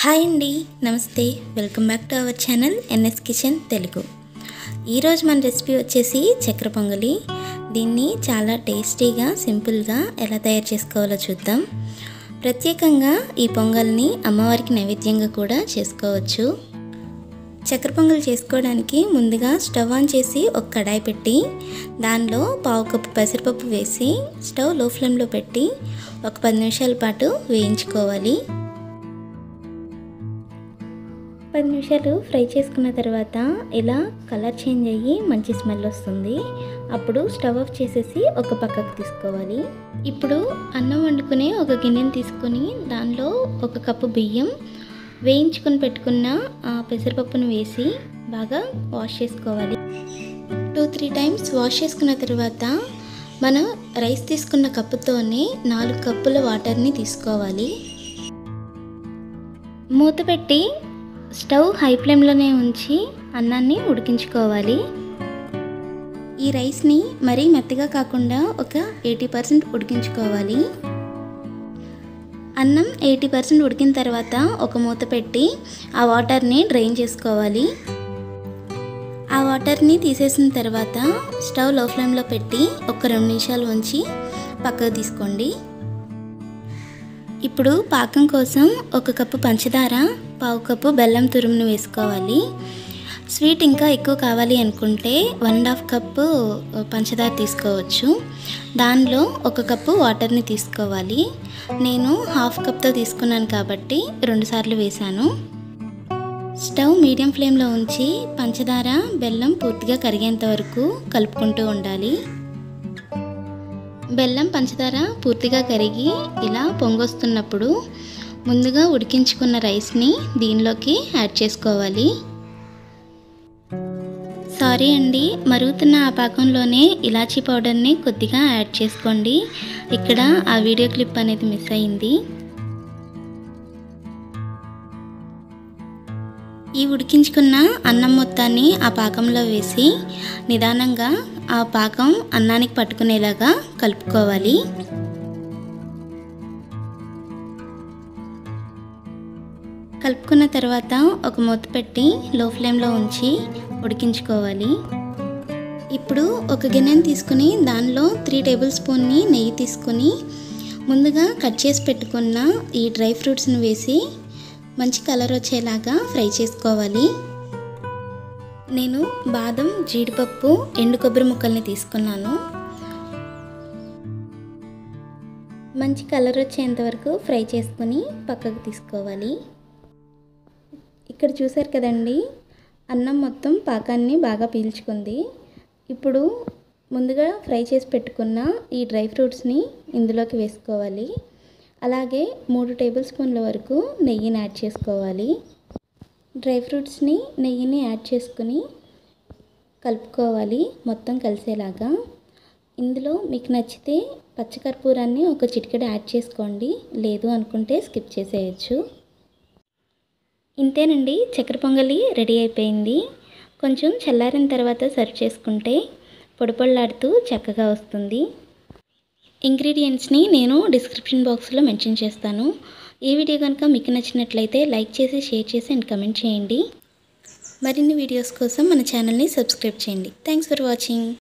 hi అండి నమస్తే welcome back to our channel NS kitchen Telugu ఈరోజు మన రెసిపీ వచ్చేసి చక్కెర పొంగలి దీన్ని చాలా టేస్టీగా సింపుల్గా ఎలా తయారు చేసుకోవాలో చూద్దాం ప్రత్యేకంగా ఈ పొంగల్ని అమ్మవారికి నైవేద్యంగా కూడా చేసుకోవచ్చు చక్కెర పొంగల్ చేసుకోవడానికి ముందుగా స్టవ్ ఆన్ చేసి ఒక కడాయి పెట్టి దానిలో పావు కప్పు పెసరపప్పు వేసి స్టవ్ లో ఫ్లేమ్లో పెట్టి ఒక పది నిమిషాల పాటు వేయించుకోవాలి పది నిమిషాలు ఫ్రై చేసుకున్న తర్వాత ఇలా కలర్ చేంజ్ అయ్యి మంచి స్మెల్ వస్తుంది అప్పుడు స్టవ్ ఆఫ్ చేసేసి ఒక పక్కకు తీసుకోవాలి ఇప్పుడు అన్నం వండుకునే ఒక గిన్నెని తీసుకొని దానిలో ఒక కప్పు బియ్యం వేయించుకొని పెట్టుకున్న ఆ పెసరపప్పును వేసి బాగా వాష్ చేసుకోవాలి టూ త్రీ టైమ్స్ వాష్ చేసుకున్న తర్వాత మనం రైస్ తీసుకున్న కప్పుతోనే నాలుగు కప్పుల వాటర్ని తీసుకోవాలి మూత పెట్టి స్టవ్ హై ఫ్లేమ్లోనే ఉంచి అన్నాన్ని ఉడికించుకోవాలి ఈ రైస్ని మరీ మెత్తగా కాకుండా ఒక ఎయిటీ పర్సెంట్ ఉడికించుకోవాలి అన్నం ఎయిటీ పర్సెంట్ ఉడికిన తర్వాత ఒక మూత పెట్టి ఆ వాటర్ని డ్రైన్ చేసుకోవాలి ఆ వాటర్ని తీసేసిన తర్వాత స్టవ్ లో ఫ్లేమ్లో పెట్టి ఒక రెండు నిమిషాలు ఉంచి పక్కకు తీసుకోండి ఇప్పుడు పాకం కోసం ఒక కప్పు పంచదార పావు కప్పు బెల్లం తురుమును వేసుకోవాలి స్వీట్ ఇంకా ఎక్కువ కావాలి అనుకుంటే వన్ అండ్ హాఫ్ కప్పు పంచదార తీసుకోవచ్చు దానిలో ఒక కప్పు వాటర్ని తీసుకోవాలి నేను హాఫ్ కప్తో తీసుకున్నాను కాబట్టి రెండుసార్లు వేశాను స్టవ్ మీడియం ఫ్లేమ్లో ఉంచి పంచదార బెల్లం పూర్తిగా కరిగేంత వరకు కలుపుకుంటూ ఉండాలి బెల్లం పంచదార పూర్తిగా కరిగి ఇలా పొంగొస్తున్నప్పుడు ముందుగా ఉడికించుకున్న రైస్ని దీనిలోకి యాడ్ చేసుకోవాలి సారీ అండి మరుగుతున్న ఆ పాకంలోనే ఇలాచీ పౌడర్ని కొద్దిగా యాడ్ చేసుకోండి ఇక్కడ ఆ వీడియో క్లిప్ అనేది మిస్ అయింది ఈ ఉడికించుకున్న అన్నం మొత్తాన్ని ఆ పాకంలో వేసి నిదానంగా ఆ పాకం అన్నానికి పట్టుకునేలాగా కలుపుకోవాలి కలుపుకున్న తర్వాత ఒక మూత పెట్టి లో ఫ్లేమ్లో ఉంచి ఉడికించుకోవాలి ఇప్పుడు ఒక గిన్నెని తీసుకుని దానిలో త్రీ టేబుల్ స్పూన్ని నెయ్యి తీసుకొని ముందుగా కట్ చేసి పెట్టుకున్న ఈ డ్రై ఫ్రూట్స్ని వేసి మంచి కలర్ వచ్చేలాగా ఫ్రై చేసుకోవాలి నేను బాదం జీడిపప్పు ఎండు కొబ్బరి ముక్కల్ని తీసుకున్నాను మంచి కలర్ వచ్చేంత వరకు ఫ్రై చేసుకొని పక్కకు తీసుకోవాలి ఇక్కడ చూసారు కదండి అన్నం మొత్తం పాకాన్ని బాగా పీల్చుకుంది ఇప్పుడు ముందుగా ఫ్రై చేసి పెట్టుకున్న ఈ డ్రై ఫ్రూట్స్ని ఇందులోకి వేసుకోవాలి అలాగే మూడు టేబుల్ స్పూన్ల వరకు నెయ్యిని యాడ్ చేసుకోవాలి డ్రై ఫ్రూట్స్ని నెయ్యిని యాడ్ చేసుకుని కలుపుకోవాలి మొత్తం కలిసేలాగా ఇందులో మీకు నచ్చితే పచ్చకర్పూరాన్ని ఒక చిటికెడు యాడ్ చేసుకోండి లేదు అనుకుంటే స్కిప్ చేసేయచ్చు ఇంతేనండి చక్కెర పొంగలి రెడీ అయిపోయింది కొంచెం చల్లారిన తర్వాత సర్వ్ చేసుకుంటే పొడి పొడిలాడుతూ చక్కగా వస్తుంది ఇంగ్రీడియంట్స్ని నేను డిస్క్రిప్షన్ బాక్స్లో మెన్షన్ చేస్తాను ఈ వీడియో కనుక మీకు నచ్చినట్లయితే లైక్ చేసి షేర్ చేసి అండ్ కమెంట్ చేయండి మరిన్ని వీడియోస్ కోసం మన ఛానల్ని సబ్స్క్రైబ్ చేయండి థ్యాంక్స్ ఫర్ వాచింగ్